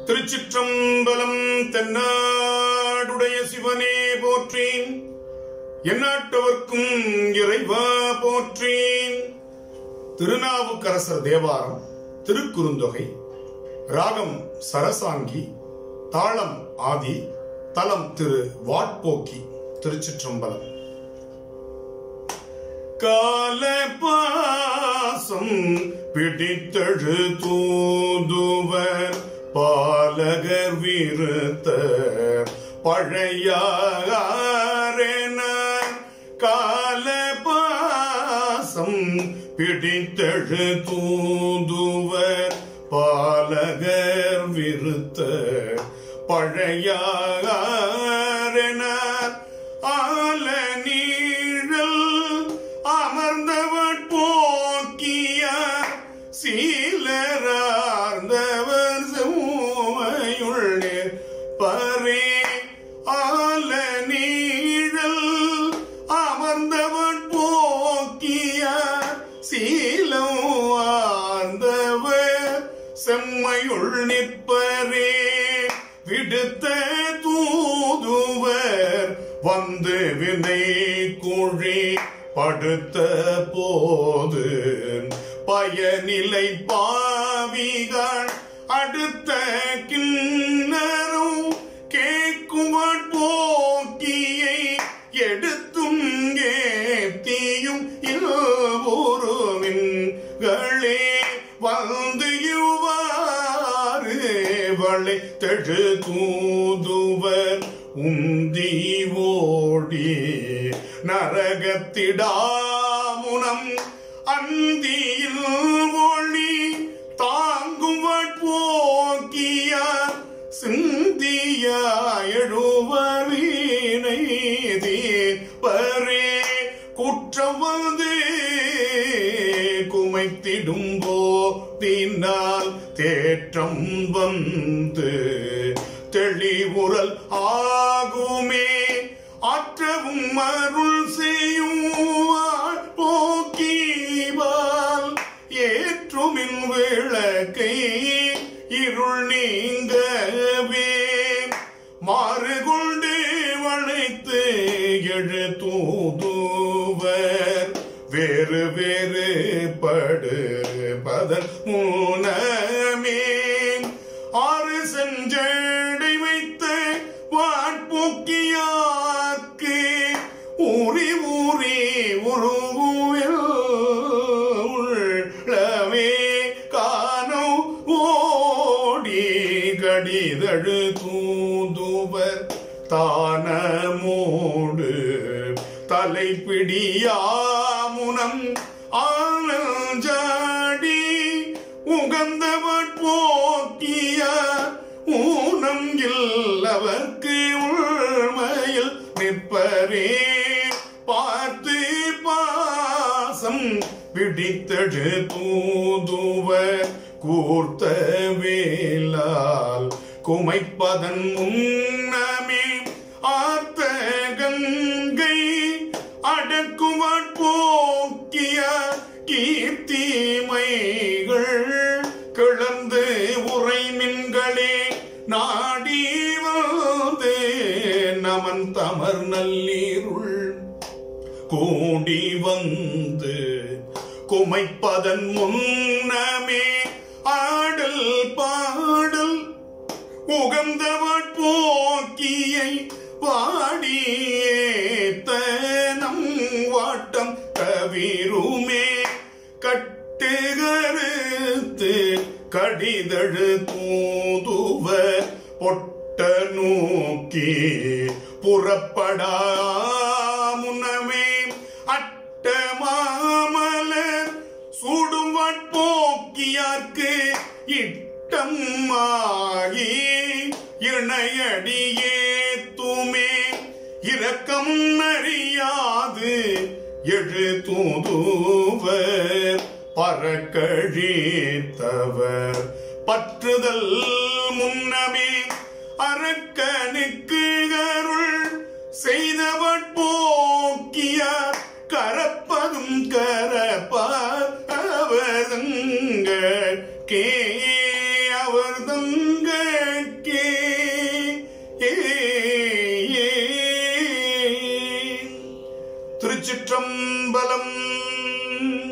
திருச்சிற்றம்பலம் தென்னாடுடைய சிவனே போற்றி எந்நாட்டவர்க்கும் இறைவா போற்றி திருநாவுக்கரசர் தேவாரம் திருக்குறுந்தொகை ராகம் சரசாங்கி தாளம் ஆதி தலம் திரு வாட்போக்கி திருச்சிற்றம்பலம் காலபாசம் பிடித்தழு தூதுவர் பாலகர் விருத்த பழையாரென காலபாசம் பிடித்தழு தூதுவர் பாலகர் விருத்த பழையாரென ஆல நீழல் அமர்ந்தவர் போக்கிய சீலரார்ந்தவர் செவ்வையுள்ளே பரே ஆல நீழல் அமர்ந்தவர் போக்கிய சீலம் ஆர்ந்தவர் செம்மையுள் நிற்பரே விடுத்த தூதுவர் வந்து வினை குழி படுத்த போது பயனிலை பாவிகள் அடுத்த கிண்ணரும் கேக்குவட் போக்கியை எடுத்தும் ஏத்தியும் இருவுருவின்களே வந்து இவ்வாறு வளை தெழு தூதுவர் உந்தி ஓடி நரகத்திடாமுனம் அந்தியில் ஒளி தாங்குவட் போக்கிய சிந்திய எழுவரீனை பரே குற்றம் வந்து குமைத்திடும் போதினால் தேற்றம் வந்து தெளிவுறல் ஆகுமே ஆற்றவும் அருள் செய்யும் போக்கிவால் ஏற்றுமின் விளக்கை இருள் நீங்கவே மாறு கொண்டு வளைத்து எழு தூதுவர் வேறு வேறு படு பதன் மூலமே ஆறு செஞ்சடை வைத்த வாட்போக்கியாக்கு ஊறி ஊறி உருவில் உள்ளவே காணோ ஓடி கடிதழு தூதுவர் தானமோடு தலைப்பிடியாமுனம் ஆனஞ்சாடி உகந்தவர் போக்கிய ஊனம் இல்லவர்க்கு உள்மையில் நிற்பரே பார்த்து பாசம் பிடித்தடு தூதுவர் கூர்த்த வேலால் குமைப்பதன் முன்னமே ஆர்த்த கங்கை அடக்குவட் போக்கிய கீர்த்திமைகள் கிளர்ந்து உரை மின்களே நாடி வந்து நமன் தமர் நல்லீருள் கூடி வந்து குமைப்பதன் முன்னமே ஆடல் பாடல் உகந்தவட் போக்கியை பாடியேத்தனம் வாட்டம் தவிருமே கட்டுகருத்து கடிதழு தூதுவ பொட்ட நோக்கி புறப்படா முன்னமே அட்ட மாமலர் சூடும் வட்போக்கியார்க்கு இட்டம் ஆகி இணையடியே தூமே இரக்கம் அறியாது எழு தூதுவர் பறக்கழித்தவர் பற்றுதல் முன்னமே அரக்கனுக்கு அருள் செய்தவட் போக்கிய கரப்பதும் கரப்பார் அவதங்கள் கே அவர் தங்கள் திருச்சிற்றம்பலம்